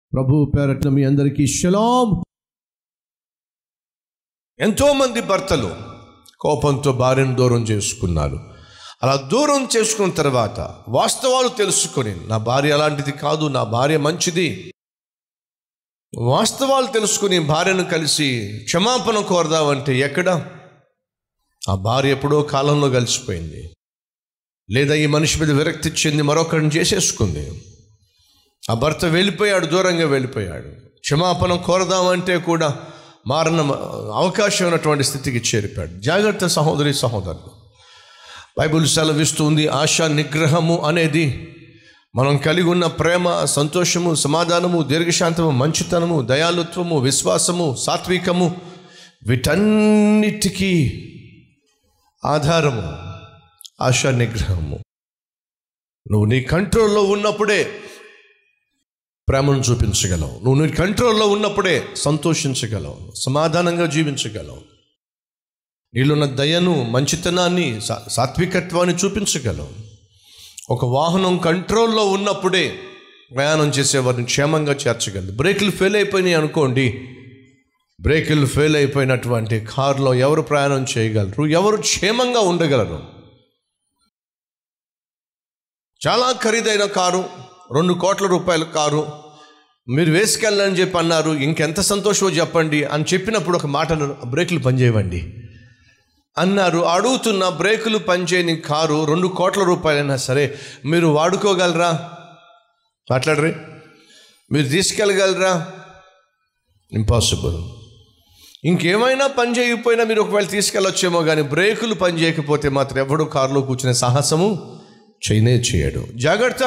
ప్రభు పేరట్ల మీ అందరికీ షలాం ఎంతోమంది భర్తలు కోపంతో భార్యను దూరం చేసుకున్నారు అలా దూరం చేసుకున్న తర్వాత వాస్తవాలు తెలుసుకొని నా భార్య అలాంటిది కాదు నా భార్య మంచిది వాస్తవాలు తెలుసుకుని భార్యను కలిసి క్షమాపణ కోరదామంటే ఎక్కడ ఆ భార్య ఎప్పుడో కాలంలో కలిసిపోయింది లేదా ఈ మనిషి మీద విరక్తి చెంది మరొకరిని చేసేసుకుంది ఆ భర్త వెళ్ళిపోయాడు దూరంగా వెళ్ళిపోయాడు క్షమాపణ కోరదామంటే కూడా మారణ అవకాశం ఉన్నటువంటి స్థితికి చేరిపాడు జాగ్రత్త సహోదరి సహోదరులు బైబిల్ సెలవిస్తుంది ఆశా నిగ్రహము అనేది మనం కలిగి ఉన్న ప్రేమ సంతోషము సమాధానము దీర్ఘశాంతము మంచితనము దయాలుత్వము విశ్వాసము సాత్వికము వీటన్నిటికీ ఆధారము ఆశా నిగ్రహము నువ్వు నీ కంట్రోల్లో ఉన్నప్పుడే ప్రేమను చూపించగలవు నువ్వు నీ కంట్రోల్లో ఉన్నప్పుడే సంతోషించగలవు సమాధానంగా జీవించగలవు నీళ్ళున్న దయను మంచితనాన్ని సా- సాత్వికత్వాన్ని చూపించగలవు ఒక వాహనం కంట్రోల్లో ఉన్నప్పుడే ప్రయాణం చేసేవారిని క్షేమంగా చేర్చగలదు బ్రేకులు ఫెయిల్ అయిపోయినాయి అనుకోండి బ్రేకులు ఫెయిల్ అయిపోయినటువంటి కారులో ఎవరు ప్రయాణం చేయగలరు ఎవరు క్షేమంగా ఉండగలరు చాలా ఖరీదైన కారు రెండు కోట్ల రూపాయల కారు మీరు వేసుకెళ్ళని చెప్పి అన్నారు ఇంకెంత సంతోషమో చెప్పండి అని చెప్పినప్పుడు ఒక మాట అన్నారు, బ్రేకులు పనిచేయవండి అన్నారు అడుగుతున్న బ్రేకులు పనిచేయని కారు రెండు కోట్ల రూపాయలైనా సరే మీరు వాడుకోగలరా మాట్లాడరే మీరు తీసుకెళ్ళగలరా ఇంపాసిబుల్ ఇంకేమైనా పని చేయకపోయినా మీరు ఒకవేళ తీసుకెళ్ళొచ్చేమో కానీ బ్రేకులు పని చేయకపోతే మాత్రం ఎవడు కారులో కూర్చునే సాహసము చేయనే చేయడు జాగ్రత్త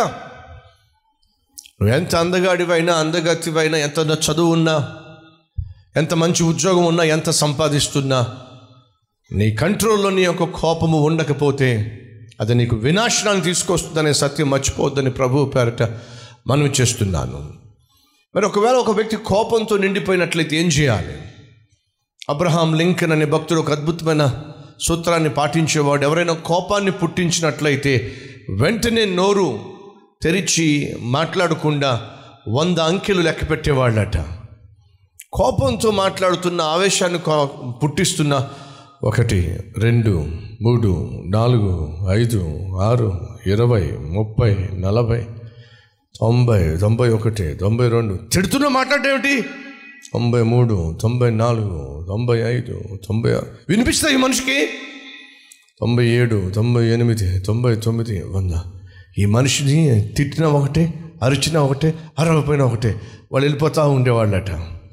నువ్వు ఎంత అందగాడివైనా అందగతివైనా ఎంత చదువు ఉన్నా ఎంత మంచి ఉద్యోగం ఉన్నా ఎంత సంపాదిస్తున్నా నీ కంట్రోల్లో నీ యొక్క కోపము ఉండకపోతే అది నీకు వినాశనాన్ని తీసుకొస్తుందనే సత్యం మర్చిపోవద్దని ప్రభు పేరట మనవి చేస్తున్నాను మరి ఒకవేళ ఒక వ్యక్తి కోపంతో నిండిపోయినట్లయితే ఏం చేయాలి అబ్రహాం లింకన్ అనే భక్తుడు ఒక అద్భుతమైన సూత్రాన్ని పాటించేవాడు ఎవరైనా కోపాన్ని పుట్టించినట్లయితే వెంటనే నోరు తెరిచి మాట్లాడకుండా వంద అంకెలు లెక్క పెట్టేవాళ్ళట కోపంతో మాట్లాడుతున్న ఆవేశాన్ని కో- పుట్టిస్తున్న ఒకటి రెండు మూడు నాలుగు ఐదు ఆరు ఇరవై ముప్పై నలభై తొంభై తొంభై ఒకటి తొంభై రెండు తిడుతున్న మాట్లాడేమిటి తొంభై మూడు తొంభై నాలుగు తొంభై ఐదు తొంభై ఆరు వినిపిస్తాయి ఈ మనిషికి తొంభై ఏడు తొంభై ఎనిమిది తొంభై తొమ్మిది వంద ఈ మనిషిని తిట్టిన ఒకటే అరిచిన ఒకటే అరవపోయిన ఒకటే వాళ్ళు వెళ్ళిపోతూ ఉండేవాళ్ళట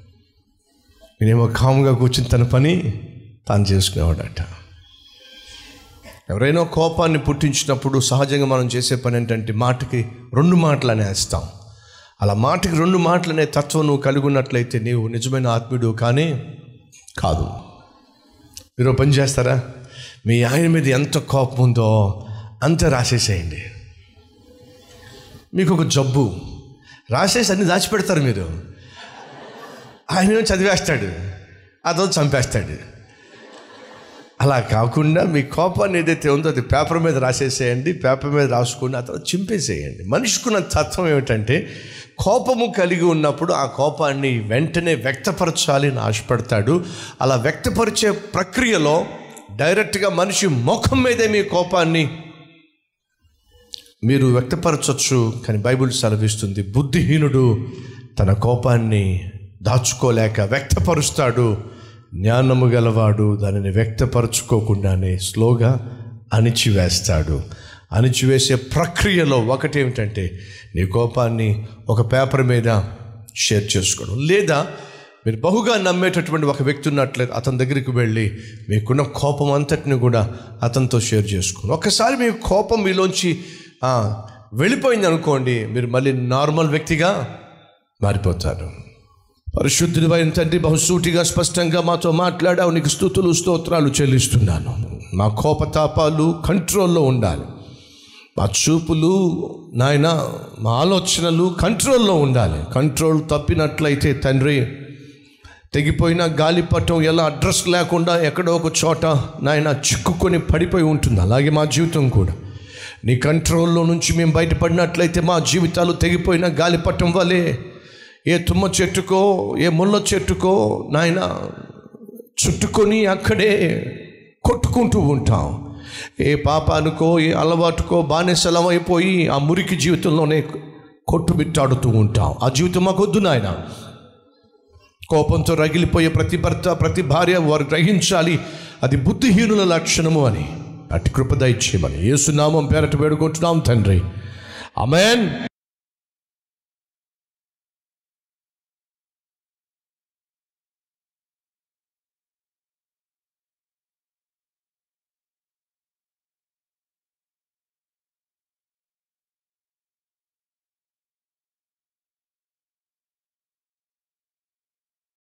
నేనేమో కాముగా కూర్చుని తన పని తాను చేసుకునేవాడట ఎవరైనా కోపాన్ని పుట్టించినప్పుడు సహజంగా మనం చేసే పని ఏంటంటే మాటకి రెండు మాటలు అనేస్తాం అలా మాటకి రెండు మాటలు అనే తత్వం నువ్వు కలిగి ఉన్నట్లయితే నీవు నిజమైన ఆత్మీయుడు కానీ కాదు మీరు ఓ పని చేస్తారా మీ ఆయన మీద ఎంత కోపం ఉందో అంత రాసేసేయండి మీకు ఒక జబ్బు రాసేసి అన్ని దాచిపెడతారు మీరు ఆయన ఏమో చదివేస్తాడు అదో చంపేస్తాడు అలా కాకుండా మీ కోపాన్ని ఏదైతే ఉందో అది పేపర్ మీద రాసేసేయండి పేపర్ మీద రాసుకుని ఆ తర్వాత చింపేసేయండి మనిషికున్న తత్వం ఏమిటంటే కోపము కలిగి ఉన్నప్పుడు ఆ కోపాన్ని వెంటనే వ్యక్తపరచాలి అని ఆశపడతాడు అలా వ్యక్తపరిచే ప్రక్రియలో డైరెక్ట్గా మనిషి ముఖం మీదే మీ కోపాన్ని మీరు వ్యక్తపరచవచ్చు కానీ బైబిల్ సెలవిస్తుంది బుద్ధిహీనుడు తన కోపాన్ని దాచుకోలేక వ్యక్తపరుస్తాడు జ్ఞానము గలవాడు దానిని వ్యక్తపరచుకోకుండానే స్లోగా అణిచివేస్తాడు అణిచివేసే ప్రక్రియలో ఒకటి ఏమిటంటే నీ కోపాన్ని ఒక పేపర్ మీద షేర్ చేసుకోవడం లేదా మీరు బహుగా నమ్మేటటువంటి ఒక వ్యక్తి ఉన్నట్లయితే అతని దగ్గరికి వెళ్ళి మీకున్న కోపం అంతటిని కూడా అతనితో షేర్ చేసుకోండి ఒకసారి మీ కోపం మీలోంచి ఆ, వెళ్ళిపోయింది అనుకోండి మీరు మళ్ళీ నార్మల్ వ్యక్తిగా మారిపోతారు పరిశుద్ధుడివైన తండ్రి బహుసూటిగా స్పష్టంగా మాతో మాట్లాడావు నీకు స్థుతులు స్తోత్రాలు చెల్లిస్తున్నాను మా కోపతాపాలు కంట్రోల్లో ఉండాలి మా చూపులు నాయన మా ఆలోచనలు కంట్రోల్లో ఉండాలి కంట్రోల్ తప్పినట్లయితే తండ్రి తెగిపోయిన గాలిపటం ఎలా అడ్రస్ లేకుండా ఎక్కడో ఒక చోట నాయన చిక్కుకొని పడిపోయి ఉంటుంది అలాగే మా జీవితం కూడా నీ కంట్రోల్లో నుంచి మేము బయటపడినట్లయితే మా జీవితాలు తెగిపోయిన గాలిపటం వలె ఏ తుమ్మ చెట్టుకో ఏ ముళ్ళ చెట్టుకో నాయన చుట్టుకొని అక్కడే కొట్టుకుంటూ ఉంటాం ఏ పాపానికో ఏ అలవాటుకో బానిసలం అయిపోయి ఆ మురికి జీవితంలోనే కొట్టుమిట్టాడుతూ ఉంటాం ఆ జీవితం మాకొద్దు నాయన కోపంతో రగిలిపోయే ప్రతి భర్త ప్రతి భార్య వారు గ్రహించాలి అది బుద్ధిహీనుల లక్షణము అని అటు కృప దయచేయమని యేసునామం పేరట వేడుకుంటున్నాం తండ్రి అమెన్